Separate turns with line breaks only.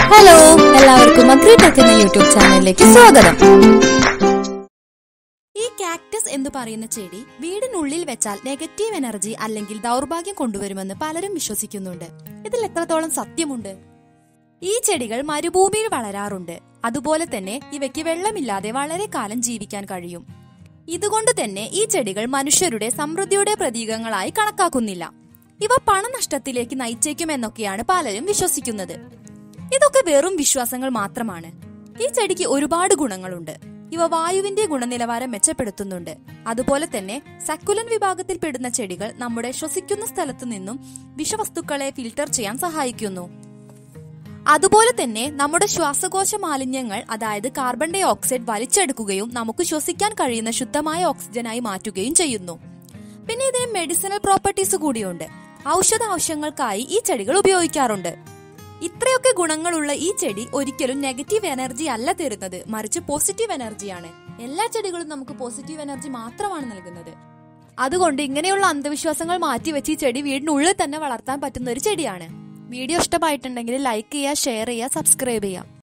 hello എല്ലാവർക്കും agritech എന്ന YouTube ചാനലിലേക്ക് സ്വാഗതം ഈ കാക്ടസ് എന്ന് പറയുന്ന ചെടി വീടിനുള്ളിൽ വെച്ചാൽ നെഗറ്റീവ് എനർജി അല്ലെങ്കിൽ ദൗർഭാഗ്യം കൊണ്ടുവരുമെന്ന് പലരും വിശ്വസിക്കുന്നുണ്ട് ഇതിൽ എത്രത്തോളം സത്യമുണ്ട് ഈ ചെടികൾ മരുഭൂമിയിൽ വളരാറുണ്ട് അതുപോലെ തന്നെ ഇവയ്ക്ക് വെള്ളമില്ലാതെ വളരെ കാലം ജീവിക്കാൻ കഴിയും ഇതുകൊണ്ട് തന്നെ ഈ ചെടികൾ മനുഷ്യരുടെ സമൃദ്ധിയുടെ പ്രതീകങ്ങളായി കണക്കാക്കുന്നില്ല ഇവ പണനഷ്ടത്തിലേക്ക് നയിച്ചേക്കുമെന്നൊക്കെയാണ് പലരും വിശ്വസിക്കുന്നത് ഇതൊക്കെ വെറും വിശ്വാസങ്ങൾ മാത്രമാണ് ഈ ചെടിക്ക് ഒരുപാട് ഗുണങ്ങളുണ്ട് ഇവ വായുവിന്റെ ഗുണനിലവാരം മെച്ചപ്പെടുത്തുന്നുണ്ട് അതുപോലെ തന്നെ സക്കുലൻ വിഭാഗത്തിൽപ്പെടുന്ന ചെടികൾ നമ്മുടെ ശ്വസിക്കുന്ന സ്ഥലത്തു നിന്നും വിഷവസ്തുക്കളെ ഫിൽട്ടർ ചെയ്യാൻ സഹായിക്കുന്നു അതുപോലെ തന്നെ നമ്മുടെ ശ്വാസകോശ മാലിന്യങ്ങൾ അതായത് കാർബൺ ഡൈ ഓക്സൈഡ് വലിച്ചെടുക്കുകയും നമുക്ക് ശ്വസിക്കാൻ കഴിയുന്ന ശുദ്ധമായ ഓക്സിജനായി മാറ്റുകയും ചെയ്യുന്നു പിന്നെ ഇതിന് മെഡിസിനൽ പ്രോപ്പർട്ടീസ് കൂടിയുണ്ട് ഔഷധ ആവശ്യങ്ങൾക്കായി ഈ ചെടികൾ ഉപയോഗിക്കാറുണ്ട് ഇത്രയൊക്കെ ഗുണങ്ങളുള്ള ഈ ചെടി ഒരിക്കലും നെഗറ്റീവ് എനർജി അല്ല തരുന്നത് മറിച്ച് പോസിറ്റീവ് എനർജിയാണ് എല്ലാ ചെടികളും നമുക്ക് പോസിറ്റീവ് എനർജി മാത്രമാണ് നൽകുന്നത് അതുകൊണ്ട് ഇങ്ങനെയുള്ള അന്ധവിശ്വാസങ്ങൾ മാറ്റിവെച്ച് ഈ ചെടി വീടിനുള്ളിൽ തന്നെ വളർത്താൻ പറ്റുന്ന ഒരു ചെടിയാണ് വീഡിയോ ഇഷ്ടമായിട്ടുണ്ടെങ്കിൽ ലൈക്ക് ചെയ്യുക ഷെയർ ചെയ്യുക സബ്സ്ക്രൈബ് ചെയ്യുക